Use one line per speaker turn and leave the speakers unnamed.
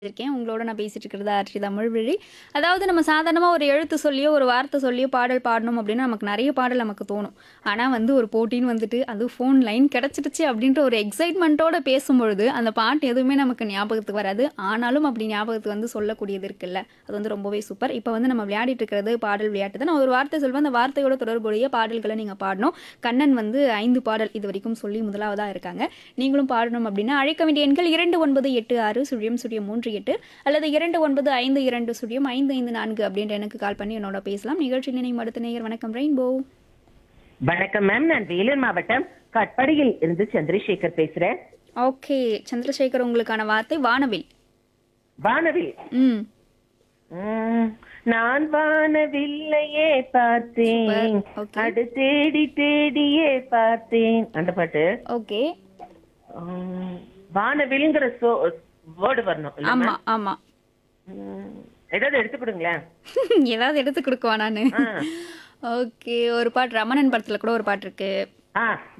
இருக்கேன் உங்களோட நான் பேசிட்டு இருக்கிறது ஆர்ச்சி தமிழ் வழி அதாவது நம்ம சாதாரணமாக ஒரு எழுத்து சொல்லியோ ஒரு வார்த்தை சொல்லியோ பாடல் பாடணும் அப்படின்னா நமக்கு நிறைய பாடல் நமக்கு தோணும் ஆனால் வந்து ஒரு போட்டின்னு வந்துட்டு அது ஃபோன் லைன் கிடச்சிடுச்சு அப்படின்ற ஒரு எக்ஸைட்மெண்ட்டோட பேசும்பொழுது அந்த பாட்டு எதுவுமே நமக்கு ஞாபகத்துக்கு வராது ஆனாலும் அப்படி ஞாபகத்துக்கு வந்து சொல்லக்கூடியது இருக்குல்ல அது வந்து ரொம்பவே சூப்பர் இப்போ வந்து நம்ம விளையாடிட்டு இருக்கிறது பாடல் விளையாட்டு தான் நான் ஒரு வார்த்தை சொல்வேன் அந்த வார்த்தையோட தொடர்புடைய பாடல்களை நீங்கள் பாடணும் கண்ணன் வந்து ஐந்து பாடல் இது வரைக்கும் சொல்லி முதலாவதாக இருக்காங்க நீங்களும் பாடணும் அப்படின்னா அழைக்க வேண்டிய எண்கள் இரண்டு ஒன்பது எட்டு ஆறு சுழியம் சுழியம் மூன்று எட்டு அல்லது இரண்டு ஒன்பது ஐந்து இரண்டு சுழியம் ஐந்து ஐந்து நான்கு அப்படின்ற எனக்கு கால் பண்ணி என்னோட பேசலாம் நிகழ்ச்சி நினைவு அடுத்த நேயர் வணக்கம் ரெயின்போ
வணக்கம் மேம் நான் வேலூர் மாவட்டம் கட்படியில் இருந்து சந்திரசேகர் பேசுறேன்
ஓகே சந்திரசேகர் உங்களுக்கான வார்த்தை வானவில்
வானவில்
ம்
உம், நான் வானவில்லையே பார்த்தேன்
Super. Okay.
அது தேடி தேடியே பார்த்தேன் அந்த பாட்டு
ஓகே
உம், வானவில்ங்கிற சோ வேர்டு வரணும் இல்ல
ஆமா
ma'am?
ஆமா
உம், ஏதாவது எடுத்து கொடுங்களேன்
ஏதாவது எடுத்து கொடுக்குவா நானு
ஆ.
ஓகே ஒரு பாட்டு ரமணன் படத்துல கூட ஒரு பாட்டு இருக்கு
ஆ